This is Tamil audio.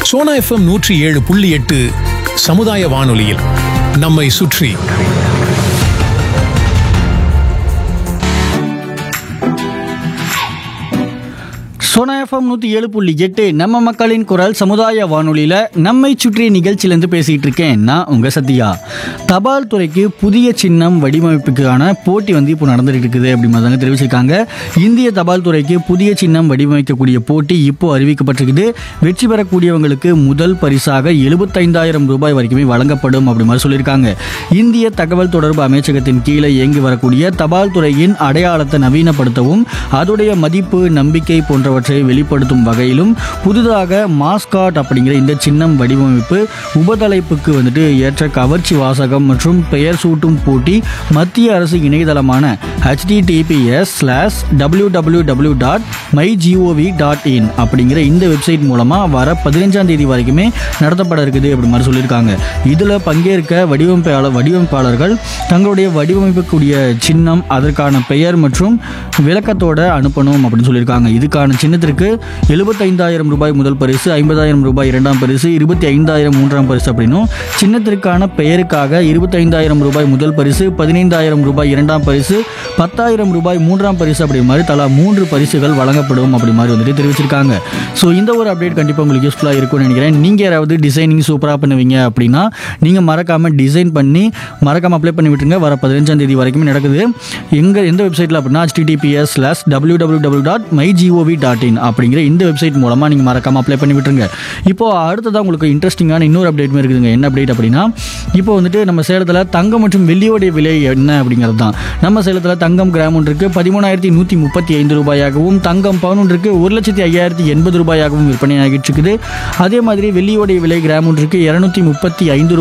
சோனா எஃப்எம் நூற்றி ஏழு புள்ளி எட்டு சமுதாய வானொலியில் நம்மை சுற்றி சோனா எஃப்எம் நூற்றி ஏழு புள்ளி எட்டு நம்ம மக்களின் குரல் சமுதாய வானொலியில் நம்மை சுற்றிய நிகழ்ச்சியிலேருந்து பேசிகிட்டு இருக்கேன் நான் உங்கள் சத்யா தபால் துறைக்கு புதிய சின்னம் வடிவமைப்புக்கான போட்டி வந்து இப்போ நடந்துட்டு இருக்குது அப்படி மாதிரி தெரிவிச்சிருக்காங்க இந்திய தபால் துறைக்கு புதிய சின்னம் வடிவமைக்கக்கூடிய போட்டி இப்போ அறிவிக்கப்பட்டிருக்குது வெற்றி பெறக்கூடியவங்களுக்கு முதல் பரிசாக எழுபத்தைந்தாயிரம் ரூபாய் வரைக்குமே வழங்கப்படும் அப்படி மாதிரி சொல்லியிருக்காங்க இந்திய தகவல் தொடர்பு அமைச்சகத்தின் கீழே இயங்கி வரக்கூடிய தபால் துறையின் அடையாளத்தை நவீனப்படுத்தவும் அதோடைய மதிப்பு நம்பிக்கை போன்றவற்றை வெளிப்படுத்தும் வகையிலும் புதிதாக மாஸ்காட் அப்படிங்கிற இந்த சின்னம் வடிவமைப்பு உபதலைப்புக்கு வந்துட்டு ஏற்ற கவர்ச்சி வாசகம் மற்றும் பெயர் சூட்டும் போட்டி மத்திய அரசு இணையதளமான https slash W W W dot my GOV dot in அப்படிங்கிற இந்த வெப்சைட் மூலமாக வர பதினஞ்சாம் தேதி வரைக்குமே நடத்தப்பட இருக்குது அப்படி மாதிரி சொல்லியிருக்காங்க இதில் பங்கேற்க வடிவமைப்பாளர் வடிவமைப்பாளர்கள் தங்களுடைய வடிவமைக்கக்கூடிய சின்னம் அதற்கான பெயர் மற்றும் விளக்கத்தோட அனுப்பணும் அப்படின்னு சொல்லியிருக்காங்க இதுக்கான சின்னத்திற்கு எழுபத்தைந்தாயிரம் ரூபாய் முதல் பரிசு ஐம்பதாயிரம் ரூபாய் இரண்டாம் பரிசு இருபத்தி ஐந்தாயிரம் மூன்றாம் பரிசு அப்படின்னும் சின்னத்திற்கான பெயருக்காக இருபத்தைந்தாயிரம் ரூபாய் முதல் பரிசு பதினைந்தாயிரம் ரூபாய் இரண்டாம் பரிசு பத்தாயிரம் ரூபாய் மூன்றாம் பரிசு அப்படி மாதிரி தலா மூன்று பரிசுகள் வழங்கப்படும் அப்படி மாதிரி வந்துட்டு தெரிவிச்சிருக்காங்க ஸோ இந்த ஒரு அப்டேட் கண்டிப்பாக உங்களுக்கு யூஸ்ஃபுல்லாக இருக்கும்னு நினைக்கிறேன் நீங்கள் யாராவது டிசைனிங் சூப்பராக பண்ணுவீங்க அப்படின்னா நீங்கள் மறக்காமல் டிசைன் பண்ணி மறக்காமல் அப்ளை பண்ணி விட்டுருங்க வர பதினஞ்சாம் தேதி வரைக்குமே நடக்குது எங்க எந்த வெப்சைட்டில் அப்படின்னா https slash W W W dot my GOV dot in அப்படிங்கிற இந்த வெப்சைட் மூலமாக நீங்கள் மறக்காமல் அப்ளை பண்ணி விட்டுருங்க இப்போ அடுத்ததாக உங்களுக்கு இன்ட்ரெஸ்டிங்கான இன்னொரு அப்டேட்மே இருக்குதுங்க என்ன அப்டேட் அப்படின்னா இப்போ வந்துட்டு நம்ம சேலத்தில் தங்கம் மற்றும் வெள்ளியோடைய விலை என்ன அப்படிங்கிறது தான் நம்ம சேலத்தில் தங்கம் கிராம் ஒன்றுக்கு பதிமூணாயிரத்தி நூற்றி முப்பத்தி ஐந்து ரூபாயாகவும் தங்கம் பவுன் ஒன்றுக்கு ஒரு லட்சத்தி ஐயாயிரத்தி எண்பது ரூபாயாகவும் விற்பனை ஆகிட்டு இருக்குது அதே மாதிரி வெள்ளியோடைய விலை கிராம் ஒன்றுக்கு இரநூத்தி முப்பத்தி ஐந்து